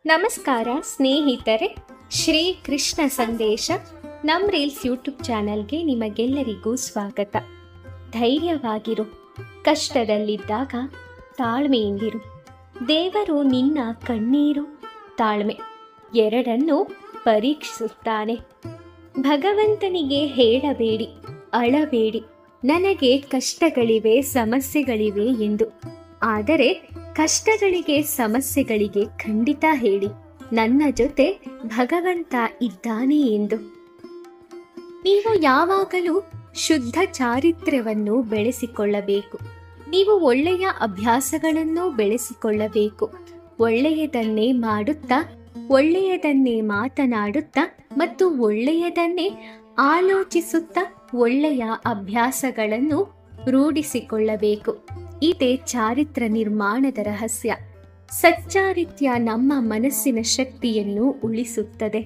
ನಮಸ್ಕಾರ ಸ್ನೇಹಿತರೆ ಶ್ರೀ ಕೃಷ್ಣ ಸಂದೇಶ ನಮ್ ರೀಲ್ಸ್ ಯೂಟ್ಯೂಬ್ ಚಾನಲ್ಗೆ ನಿಮಗೆಲ್ಲರಿಗೂ ಸ್ವಾಗತ ಧೈರ್ಯವಾಗಿರು ಕಷ್ಟದಲ್ಲಿದ್ದಾಗ ತಾಳ್ಮೆಯಿಂದಿರು ದೇವರು ನಿನ್ನ ಕಣ್ಣೀರು ತಾಳ್ಮೆ ಎರಡನ್ನೂ ಪರೀಕ್ಷಿಸುತ್ತಾನೆ ಭಗವಂತನಿಗೆ ಹೇಳಬೇಡಿ ಅಳಬೇಡಿ ನನಗೆ ಕಷ್ಟಗಳಿವೆ ಸಮಸ್ಯೆಗಳಿವೆ ಎಂದು ಆದರೆ ಕಷ್ಟಗಳಿಗೆ ಸಮಸ್ಯೆಗಳಿಗೆ ಖಂಡಿತ ಹೇಳಿ ನನ್ನ ಜೊತೆ ಭಗವಂತ ಇದ್ದಾನೆ ಎಂದು ನೀವು ಯಾವಾಗಲೂ ಶುದ್ಧ ಚಾರಿತ್ರ್ಯವನ್ನು ಬೆಳೆಸಿಕೊಳ್ಳಬೇಕು ನೀವು ಒಳ್ಳೆಯ ಅಭ್ಯಾಸಗಳನ್ನು ಬೆಳೆಸಿಕೊಳ್ಳಬೇಕು ಒಳ್ಳೆಯದನ್ನೇ ಮಾಡುತ್ತಾ ಒಳ್ಳೆಯದನ್ನೇ ಮಾತನಾಡುತ್ತಾ ಮತ್ತು ಒಳ್ಳೆಯದನ್ನೇ ಆಲೋಚಿಸುತ್ತಾ ಒಳ್ಳೆಯ ಅಭ್ಯಾಸಗಳನ್ನು ರೂಢಿಸಿಕೊಳ್ಳಬೇಕು ಇದೇ ಚಾರಿತ್ರ ನಿರ್ಮಾಣದ ರಹಸ್ಯ ಸಚ್ಚಾರಿತ್ರ್ಯ ನಮ್ಮ ಮನಸ್ಸಿನ ಶಕ್ತಿಯನ್ನು ಉಳಿಸುತ್ತದೆ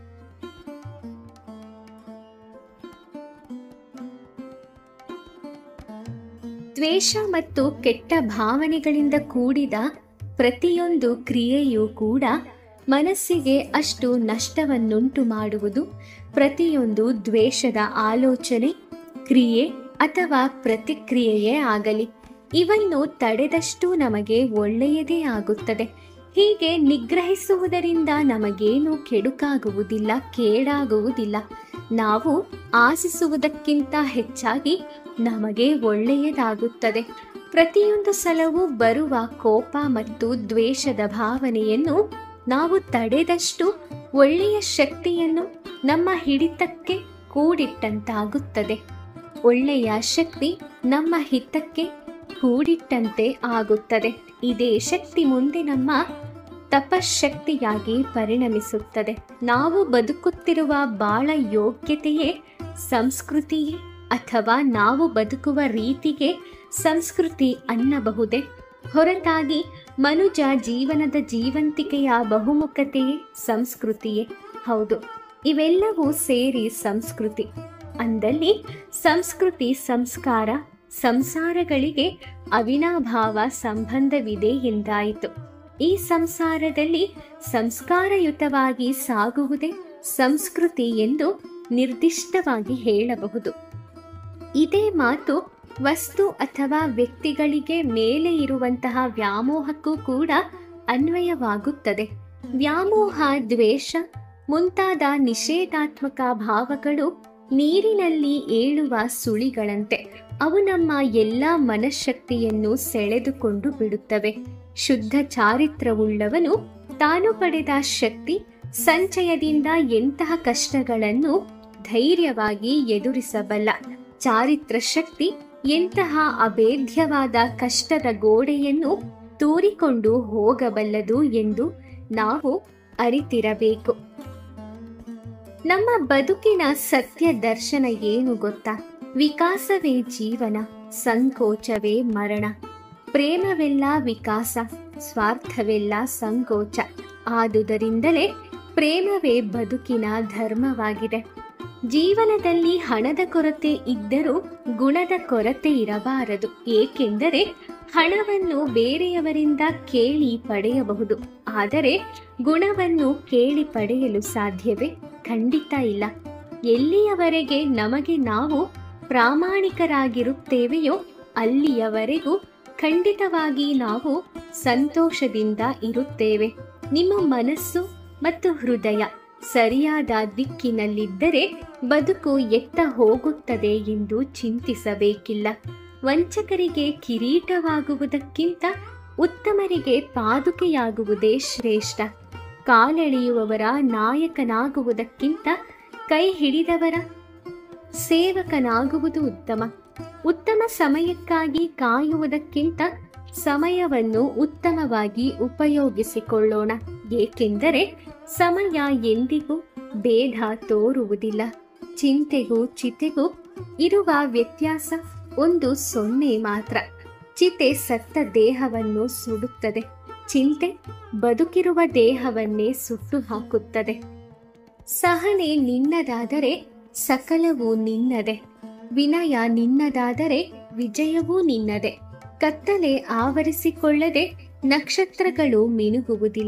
ದ್ವೇಷ ಮತ್ತು ಕೆಟ್ಟ ಭಾವನೆಗಳಿಂದ ಕೂಡಿದ ಪ್ರತಿಯೊಂದು ಕ್ರಿಯೆಯೂ ಕೂಡ ಮನಸ್ಸಿಗೆ ಅಷ್ಟು ನಷ್ಟವನ್ನುಂಟು ಮಾಡುವುದು ಪ್ರತಿಯೊಂದು ದ್ವೇಷದ ಆಲೋಚನೆ ಕ್ರಿಯೆ ಅಥವಾ ಪ್ರತಿಕ್ರಿಯೆಯೇ ಆಗಲಿ ಇವನ್ನು ತಡೆದಷ್ಟು ನಮಗೆ ಒಳ್ಳೆಯದೇ ಆಗುತ್ತದೆ ಹೀಗೆ ನಿಗ್ರಹಿಸುವುದರಿಂದ ನಮಗೇನು ಕೆಡುಕಾಗುವುದಿಲ್ಲ ಕೇಡಾಗುವುದಿಲ್ಲ ನಾವು ಆಶಿಸುವುದಕ್ಕಿಂತ ಹೆಚ್ಚಾಗಿ ನಮಗೆ ಒಳ್ಳೆಯದಾಗುತ್ತದೆ ಪ್ರತಿಯೊಂದು ಸಲವೂ ಬರುವ ಕೋಪ ಮತ್ತು ದ್ವೇಷದ ಭಾವನೆಯನ್ನು ನಾವು ತಡೆದಷ್ಟು ಒಳ್ಳೆಯ ಶಕ್ತಿಯನ್ನು ನಮ್ಮ ಹಿಡಿತಕ್ಕೆ ಕೂಡಿಟ್ಟಂತಾಗುತ್ತದೆ ಒಳ್ಳೆಯ ಶಕ್ತಿ ನಮ್ಮ ಹಿತಕ್ಕೆ ಕೂಡಿಟ್ಟಂತೆ ಆಗುತ್ತದೆ ಇದೇ ಶಕ್ತಿ ಮುಂದೆ ನಮ್ಮ ತಪಶಕ್ತಿಯಾಗಿ ಪರಿಣಮಿಸುತ್ತದೆ ನಾವು ಬದುಕುತ್ತಿರುವ ಬಾಳ ಯೋಗ್ಯತೆಯೇ ಸಂಸ್ಕೃತಿಯೇ ಅಥವಾ ನಾವು ಬದುಕುವ ರೀತಿಗೆ ಸಂಸ್ಕೃತಿ ಅನ್ನಬಹುದೇ ಹೊರತಾಗಿ ಮನುಜ ಜೀವನದ ಜೀವಂತಿಕೆಯ ಬಹುಮುಖತೆಯೇ ಸಂಸ್ಕೃತಿಯೇ ಹೌದು ಇವೆಲ್ಲವೂ ಸೇರಿ ಸಂಸ್ಕೃತಿ ಅಂದಲ್ಲಿ ಸಂಸ್ಕೃತಿ ಸಂಸ್ಕಾರ ಸಂಸಾರಗಳಿಗೆ ಅವಿನಾಭಾವ ಸಂಬಂಧವಿದೆ ಎಂದಾಯಿತು ಈ ಸಂಸಾರದಲ್ಲಿ ಸಂಸ್ಕಾರಯುತವಾಗಿ ಸಾಗುವುದೇ ಸಂಸ್ಕೃತಿ ಎಂದು ನಿರ್ದಿಷ್ಟವಾಗಿ ಹೇಳಬಹುದು ಇದೇ ಮಾತು ವಸ್ತು ಅಥವಾ ವ್ಯಕ್ತಿಗಳಿಗೆ ಮೇಲೆ ಇರುವಂತಹ ವ್ಯಾಮೋಹಕ್ಕೂ ಕೂಡ ಅನ್ವಯವಾಗುತ್ತದೆ ವ್ಯಾಮೋಹ ದ್ವೇಷ ಮುಂತಾದ ನಿಷೇಧಾತ್ಮಕ ಭಾವಗಳು ನೀರಿನಲ್ಲಿ ಏಳುವ ಸುಳಿಗಳಂತೆ ಅವು ನಮ್ಮ ಎಲ್ಲ ಮನಃಶಕ್ತಿಯನ್ನು ಸೆಳೆದುಕೊಂಡು ಬಿಡುತ್ತವೆ ಶುದ್ಧ ಚಾರಿತ್ರವುಳ್ಳವನು ತಾನು ಪಡೆದ ಶಕ್ತಿ ಸಂಚಯದಿಂದ ಎಂತಹ ಕಷ್ಟಗಳನ್ನು ಧೈರ್ಯವಾಗಿ ಎದುರಿಸಬಲ್ಲ ಚಾರಿತ್ರ ಶಕ್ತಿ ಎಂತಹ ಅಭೇದ್ಯವಾದ ಕಷ್ಟದ ಗೋಡೆಯನ್ನು ತೂರಿಕೊಂಡು ಹೋಗಬಲ್ಲದು ಎಂದು ನಾವು ಅರಿತಿರಬೇಕು ನಮ್ಮ ಬದುಕಿನ ಸತ್ಯ ದರ್ಶನ ಏನು ಗೊತ್ತಾ ವಿಕಾಸವೇ ಜೀವನ ಸಂಕೋಚವೇ ಮರಣ ಪ್ರೇಮವೆಲ್ಲ ವಿಕಾಸ ಸ್ವಾರ್ಥವೆಲ್ಲ ಸಂಕೋಚ ಆದುದರಿಂದಲೇ ಪ್ರೇಮವೇ ಬದುಕಿನ ಧರ್ಮವಾಗಿದೆ ಜೀವನದಲ್ಲಿ ಹಣದ ಕೊರತೆ ಇದ್ದರೂ ಗುಣದ ಕೊರತೆ ಇರಬಾರದು ಏಕೆಂದರೆ ಹಣವನ್ನು ಬೇರೆಯವರಿಂದ ಕೇಳಿ ಪಡೆಯಬಹುದು ಆದರೆ ಗುಣವನ್ನು ಕೇಳಿ ಪಡೆಯಲು ಸಾಧ್ಯವೇ ಖಂಡಿತ ಇಲ್ಲ ಎಲ್ಲಿಯವರೆಗೆ ನಮಗೆ ನಾವು ಪ್ರಾಮಾಣಿಕರಾಗಿರುತ್ತೇವೆಯೋ ಅಲ್ಲಿಯವರೆಗೂ ಖಂಡಿತವಾಗಿ ನಾವು ಸಂತೋಷದಿಂದ ಇರುತ್ತೇವೆ ನಿಮ್ಮ ಮನಸ್ಸು ಮತ್ತು ಹೃದಯ ಸರಿಯಾದ ದಿಕ್ಕಿನಲ್ಲಿದ್ದರೆ ಬದುಕು ಎತ್ತ ಹೋಗುತ್ತದೆ ಎಂದು ಚಿಂತಿಸಬೇಕಿಲ್ಲ ವಂಚಕರಿಗೆ ಕಿರೀಟವಾಗುವುದಕ್ಕಿಂತ ಉತ್ತಮರಿಗೆ ಪಾದುಕೆಯಾಗುವುದೇ ಶ್ರೇಷ್ಠ ಕಾಲೆಳೆಯುವವರ ನಾಯಕನಾಗುವುದಕ್ಕಿಂತ ಕೈ ಹಿಡಿದವರ ಸೇವಕನಾಗುವುದು ಉತ್ತಮ ಉತ್ತಮ ಸಮಯಕ್ಕಾಗಿ ಕಾಯುವುದಕ್ಕಿಂತ ಸಮಯವನ್ನು ಉತ್ತಮವಾಗಿ ಉಪಯೋಗಿಸಿಕೊಳ್ಳೋಣ ಏಕೆಂದರೆ ಸಮಯ ಎಂದಿಗೂ ಭೇದ ತೋರುವುದಿಲ್ಲ ಚಿಂತೆಗೂ ಚಿತೆಗೂ ಇರುವ ವ್ಯತ್ಯಾಸ ಒಂದು ಸೊನ್ನೆ ಮಾತ್ರ ಚಿತೆ ಸತ್ತ ದೇಹವನ್ನು ಸುಡುತ್ತದೆ ಚಿಂತೆ ಬದುಕಿರುವ ದೇಹವನ್ನೇ ಸುಟ್ಟು ಹಾಕುತ್ತದೆ ಸಹನೆ ನಿನ್ನದಾದರೆ ಸಕಲವೂ ನಿನ್ನದೆ ವಿನಯ ನಿನ್ನದಾದರೆ ವಿಜಯವೂ ನಿನ್ನದೆ ಕತ್ತಲೆ ಆವರಿಸಿಕೊಳ್ಳದೆ ನಕ್ಷತ್ರಗಳು ಮಿನುಗುವುದಿಲ್ಲ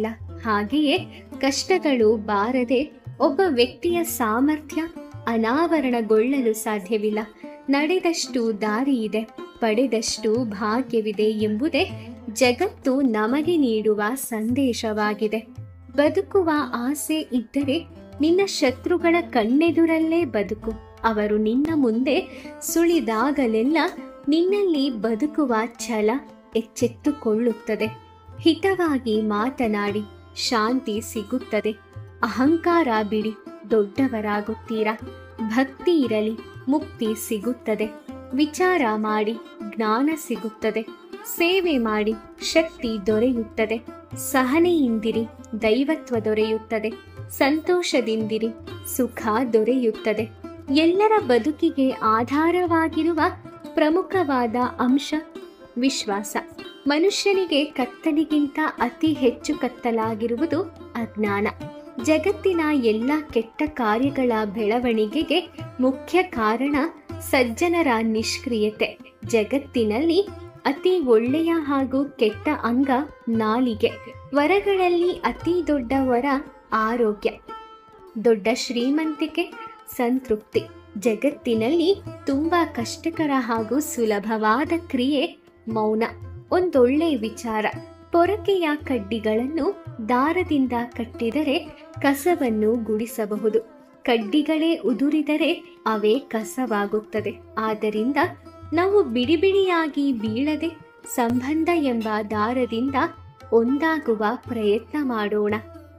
ಹಾಗೆಯೇ ಕಷ್ಟಗಳು ಬಾರದೆ ಒಬ್ಬ ವ್ಯಕ್ತಿಯ ಸಾಮರ್ಥ್ಯ ಅನಾವರಣಗೊಳ್ಳಲು ಸಾಧ್ಯವಿಲ್ಲ ನಡೆದಷ್ಟು ದಾರಿ ಇದೆ ಪಡೆದಷ್ಟು ಭಾಗ್ಯವಿದೆ ಎಂಬುದೇ ಜಗತ್ತು ನಮಗೆ ನೀಡುವ ಸಂದೇಶವಾಗಿದೆ ಬದುಕುವ ಆಸೆ ಇದ್ದರೆ ನಿನ್ನ ಶತ್ರುಗಳ ಕಣ್ಣೆದುರಲ್ಲೇ ಬದುಕು ಅವರು ನಿನ್ನ ಮುಂದೆ ಸುಳಿದಾಗಲೆಲ್ಲ ನಿನ್ನಲ್ಲಿ ಬದುಕುವ ಛಲ ಎಚ್ಚೆತ್ತುಕೊಳ್ಳುತ್ತದೆ ಹಿತವಾಗಿ ಮಾತನಾಡಿ ಶಾಂತಿ ಸಿಗುತ್ತದೆ ಅಹಂಕಾರ ಬಿಡಿ ದೊಡ್ಡವರಾಗುತ್ತೀರಾ ಭಕ್ತಿ ಇರಲಿ ಮುಕ್ತಿ ಸಿಗುತ್ತದೆ ವಿಚಾರ ಮಾಡಿ ಜ್ಞಾನ ಸಿಗುತ್ತದೆ ಸೇವೆ ಮಾಡಿ ಶಕ್ತಿ ದೊರೆಯುತ್ತದೆ ಸಹನೆಯಿಂದಿರಿ ದೈವತ್ವ ದೊರೆಯುತ್ತದೆ ಸಂತೋಷದಿಂದಿರಿ ಸುಖ ದೊರೆಯುತ್ತದೆ ಎಲ್ಲರ ಬದುಕಿಗೆ ಆಧಾರವಾಗಿರುವ ಪ್ರಮುಖವಾದ ಅಂಶ ವಿಶ್ವಾಸ ಮನುಷ್ಯನಿಗೆ ಕತ್ತಲಿಗಿಂತ ಅತಿ ಹೆಚ್ಚು ಕತ್ತಲಾಗಿರುವುದು ಅಜ್ಞಾನ ಜಗತ್ತಿನ ಎಲ್ಲ ಕೆಟ್ಟ ಕಾರ್ಯಗಳ ಬೆಳವಣಿಗೆಗೆ ಮುಖ್ಯ ಕಾರಣ ಸಜ್ಜನರ ನಿಷ್ಕ್ರಿಯತೆ ಜಗತ್ತಿನಲ್ಲಿ ಅತಿ ಒಳ್ಳೆಯ ಹಾಗೂ ಕೆಟ್ಟ ಅಂಗ ನಾಲಿಗೆ ವರಗಳಲ್ಲಿ ಅತಿ ದೊಡ್ಡ ವರ ಆರೋಗ್ಯ ದೊಡ್ಡ ಶ್ರೀಮಂತಿಕೆ ಸಂತೃಪ್ತಿ ಜಗತ್ತಿನಲ್ಲಿ ತುಂಬಾ ಕಷ್ಟಕರ ಹಾಗೂ ಸುಲಭವಾದ ಕ್ರಿಯೆ ಮೌನ ಒಂದೊಳ್ಳೆ ವಿಚಾರ ಪೊರಕೆಯ ಕಡ್ಡಿಗಳನ್ನು ದಾರದಿಂದ ಕಟ್ಟಿದರೆ ಕಸವನ್ನು ಗುಡಿಸಬಹುದು ಕಡ್ಡಿಗಳೇ ಉದುರಿದರೆ ಅವೇ ಕಸವಾಗುತ್ತದೆ ಆದ್ದರಿಂದ ನಾವು ಬಿಡಿ ಬಿಡಿಯಾಗಿ ಬೀಳದೆ ಸಂಬಂಧ ಎಂಬ ದಾರದಿಂದ ಒಂದಾಗುವ ಪ್ರಯತ್ನ ಮಾಡೋಣ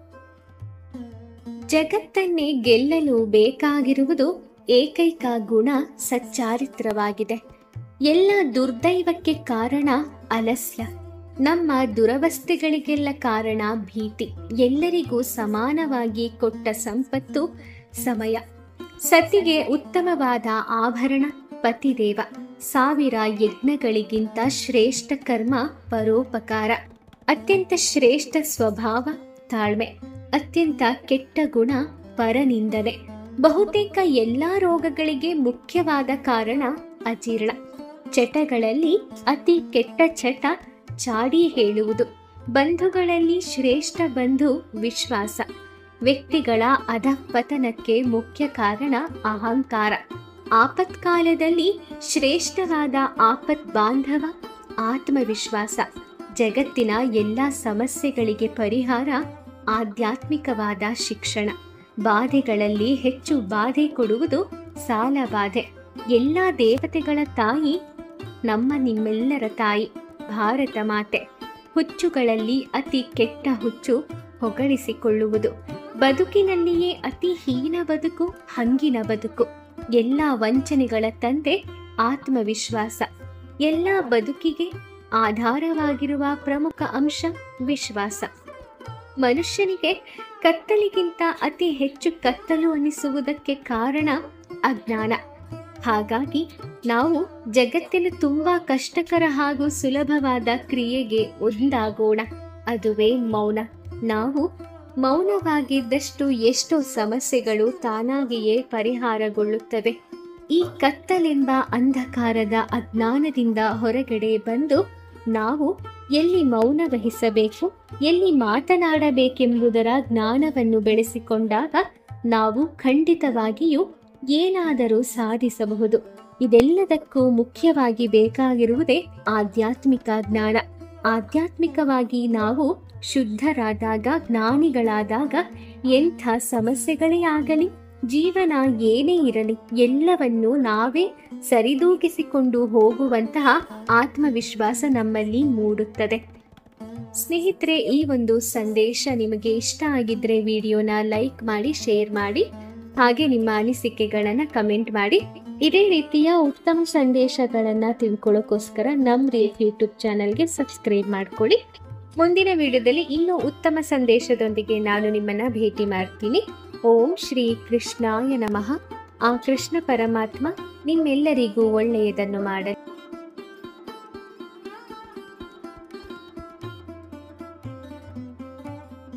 ಜಗತ್ತನ್ನೇ ಗೆಲ್ಲಲು ಬೇಕಾಗಿರುವುದು ಏಕೈಕ ಗುಣ ಸಚ್ಚಾರಿತ್ರವಾಗಿದೆ ಎಲ್ಲ ದುರ್ದೈವಕ್ಕೆ ಕಾರಣ ಅಲಸ್ಯ ನಮ್ಮ ದುರವಸ್ಥೆಗಳಿಗೆಲ್ಲ ಕಾರಣ ಭೀತಿ ಎಲ್ಲರಿಗೂ ಸಮಾನವಾಗಿ ಕೊಟ್ಟ ಸಂಪತ್ತು ಸಮಯ ಸತಿಗೆ ಉತ್ತಮವಾದ ಆಭರಣ ಪತಿದೇವ ಸಾವಿರ ಯಜ್ಞಗಳಿಗಿಂತ ಶ್ರೇಷ್ಠ ಕರ್ಮ ಪರೋಪಕಾರ ಅತ್ಯಂತ ಶ್ರೇಷ್ಠ ಸ್ವಭಾವ ತಾಳ್ಮೆ ಅತ್ಯಂತ ಕೆಟ್ಟ ಗುಣ ಪರನಿಂದನೆ ಬಹುತೇಕ ಎಲ್ಲಾ ರೋಗಗಳಿಗೆ ಮುಖ್ಯವಾದ ಕಾರಣ ಅಜೀರ್ಣ ಚಟಗಳಲ್ಲಿ ಅತಿ ಕೆಟ್ಟ ಚಟ ಚಾಡಿ ಹೇಳುವುದು ಬಂಧುಗಳಲ್ಲಿ ಶ್ರೇಷ್ಠ ಬಂಧು ವಿಶ್ವಾಸ ವ್ಯಕ್ತಿಗಳ ಅಧಪತನಕ್ಕೆ ಮುಖ್ಯ ಕಾರಣ ಅಹಂಕಾರ ಆಪತ್ಕಾಲದಲ್ಲಿ ಶ್ರೇಷ್ಠವಾದ ಆಪತ್ ಬಾಂಧವ ಆತ್ಮವಿಶ್ವಾಸ ಜಗತ್ತಿನ ಎಲ್ಲ ಸಮಸ್ಯೆಗಳಿಗೆ ಪರಿಹಾರ ಆಧ್ಯಾತ್ಮಿಕವಾದ ಶಿಕ್ಷಣ ಬಾಧೆಗಳಲ್ಲಿ ಹೆಚ್ಚು ಬಾಧೆ ಕೊಡುವುದು ಸಾಲ ಬಾಧೆ ಎಲ್ಲ ದೇವತೆಗಳ ತಾಯಿ ನಮ್ಮ ನಿಮ್ಮೆಲ್ಲರ ತಾಯಿ ಭಾರತ ಮಾತೆ ಹುಚ್ಚುಗಳಲ್ಲಿ ಅತಿ ಕೆಟ್ಟ ಹುಚ್ಚು ಹೊಗಳಿಸಿಕೊಳ್ಳುವುದು ಬದುಕಿನಲ್ಲಿಯೇ ಅತಿ ಹೀನ ಬದುಕು ಹಂಗಿನ ಬದುಕು ಎಲ್ಲ ವಂಚನೆಗಳ ತಂದೆ ಆತ್ಮವಿಶ್ವಾಸ ಎಲ್ಲ ಬದುಕಿಗೆ ಆಧಾರವಾಗಿರುವ ಪ್ರಮುಖ ಅಂಶ ವಿಶ್ವಾಸ ಮನುಷ್ಯನಿಗೆ ಕತ್ತಲಿಗಿಂತ ಅತಿ ಹೆಚ್ಚು ಕತ್ತಲು ಅನಿಸುವುದಕ್ಕೆ ಕಾರಣ ಅಜ್ಞಾನ ಹಾಗಾಗಿ ನಾವು ಜಗತ್ತಿನ ತುಂಬಾ ಕಷ್ಟಕರ ಹಾಗೂ ಸುಲಭವಾದ ಕ್ರಿಯೆಗೆ ಒಂದಾಗೋಣ ಅದುವೇ ಮೌನ ನಾವು ಮೌನವಾಗಿದ್ದಷ್ಟು ಎಷ್ಟೋ ಸಮಸ್ಯೆಗಳು ತಾನಾಗಿಯೇ ಪರಿಹಾರಗೊಳ್ಳುತ್ತವೆ ಈ ಕತ್ತಲೆಂಬ ಅಂಧಕಾರದ ಅಜ್ಞಾನದಿಂದ ಹೊರಗಡೆ ಬಂದು ನಾವು ಎಲ್ಲಿ ಮೌನ ವಹಿಸಬೇಕು ಎಲ್ಲಿ ಮಾತನಾಡಬೇಕೆಂಬುದರ ಜ್ಞಾನವನ್ನು ಬೆಳೆಸಿಕೊಂಡಾಗ ನಾವು ಖಂಡಿತವಾಗಿಯೂ ಏನಾದರೂ ಸಾಧಿಸಬಹುದು ಇದೆಲ್ಲದಕ್ಕೂ ಮುಖ್ಯವಾಗಿ ಬೇಕಾಗಿರುವುದೇ ಆಧ್ಯಾತ್ಮಿಕ ಜ್ಞಾನ ಆಧ್ಯಾತ್ಮಿಕವಾಗಿ ನಾವು ಶುದ್ಧರಾದಾಗ ಜ್ಞಾನಿಗಳಾದಾಗ ಎಂಥ ಸಮಸ್ಯೆಗಳೇ ಆಗಲಿ ಜೀವನ ಏನೇ ಇರಲಿ ಎಲ್ಲವನ್ನೂ ನಾವೇ ಸರಿದೂಗಿಸಿಕೊಂಡು ಹೋಗುವಂತಹ ಆತ್ಮವಿಶ್ವಾಸ ನಮ್ಮಲ್ಲಿ ಮೂಡುತ್ತದೆ ಸ್ನೇಹಿತರೆ ಈ ಒಂದು ಸಂದೇಶ ನಿಮಗೆ ಇಷ್ಟ ಆಗಿದ್ರೆ ವಿಡಿಯೋನ ಲೈಕ್ ಮಾಡಿ ಶೇರ್ ಮಾಡಿ ಹಾಗೆ ನಿಮ್ಮ ಅನಿಸಿಕೆಗಳನ್ನು ಕಮೆಂಟ್ ಮಾಡಿ ಇದೇ ರೀತಿಯ ಉತ್ತಮ ಸಂದೇಶಗಳನ್ನು ತಿಳ್ಕೊಳ್ಳೋಕ್ಕೋಸ್ಕರ ನಮ್ಮ ರೀತಿ ಯೂಟ್ಯೂಬ್ ಚಾನಲ್ಗೆ ಸಬ್ಸ್ಕ್ರೈಬ್ ಮಾಡ್ಕೊಳ್ಳಿ ಮುಂದಿನ ವಿಡಿಯೋದಲ್ಲಿ ಇನ್ನೂ ಉತ್ತಮ ಸಂದೇಶದೊಂದಿಗೆ ನಾನು ನಿಮ್ಮನ್ನ ಭೇಟಿ ಮಾಡ್ತೀನಿ ಓಂ ಶ್ರೀ ಕೃಷ್ಣಾಯ ನಮಃ ಆ ಕೃಷ್ಣ ಪರಮಾತ್ಮ ನಿಮ್ಮೆಲ್ಲರಿಗೂ ಒಳ್ಳೆಯದನ್ನು ಮಾಡಲಿ